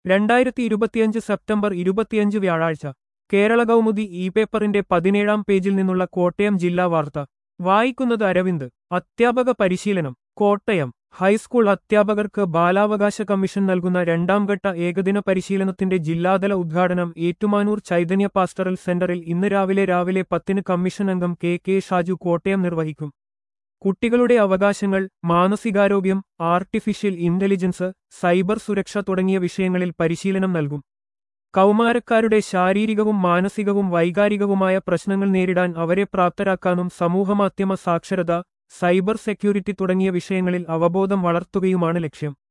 രണ്ടായിരത്തി ഇരുപത്തിയഞ്ച് സെപ്റ്റംബർ ഇരുപത്തിയഞ്ച് വ്യാഴാഴ്ച കേരള കൗമുദി ഇ പേപ്പറിന്റെ പതിനേഴാം പേജിൽ നിന്നുള്ള കോട്ടയം ജില്ലാ വാർത്ത വായിക്കുന്നത് അരവിന്ദ് അധ്യാപക പരിശീലനം കോട്ടയം ഹൈസ്കൂൾ അധ്യാപകർക്ക് ബാലാവകാശ കമ്മീഷൻ നൽകുന്ന രണ്ടാംഘട്ട ഏകദിന പരിശീലനത്തിന്റെ ജില്ലാതല ഉദ്ഘാടനം ഏറ്റുമാനൂർ ചൈതന്യ പാസ്റ്ററൽ സെന്ററിൽ ഇന്ന് രാവിലെ രാവിലെ പത്തിന് കമ്മീഷൻ അംഗം കെ കെ ഷാജു കോട്ടയം നിർവഹിക്കും കുട്ടികളുടെ അവകാശങ്ങൾ മാനസികാരോഗ്യം ആർട്ടിഫിഷ്യൽ ഇന്റലിജൻസ് സൈബർ സുരക്ഷ തുടങ്ങിയ വിഷയങ്ങളിൽ പരിശീലനം നൽകും കൗമാരക്കാരുടെ ശാരീരികവും മാനസികവും വൈകാരികവുമായ പ്രശ്നങ്ങൾ നേരിടാൻ അവരെ പ്രാപ്തരാക്കാനും സമൂഹമാധ്യമ സാക്ഷരത സൈബർ സെക്യൂരിറ്റി തുടങ്ങിയ വിഷയങ്ങളിൽ അവബോധം വളർത്തുകയുമാണ് ലക്ഷ്യം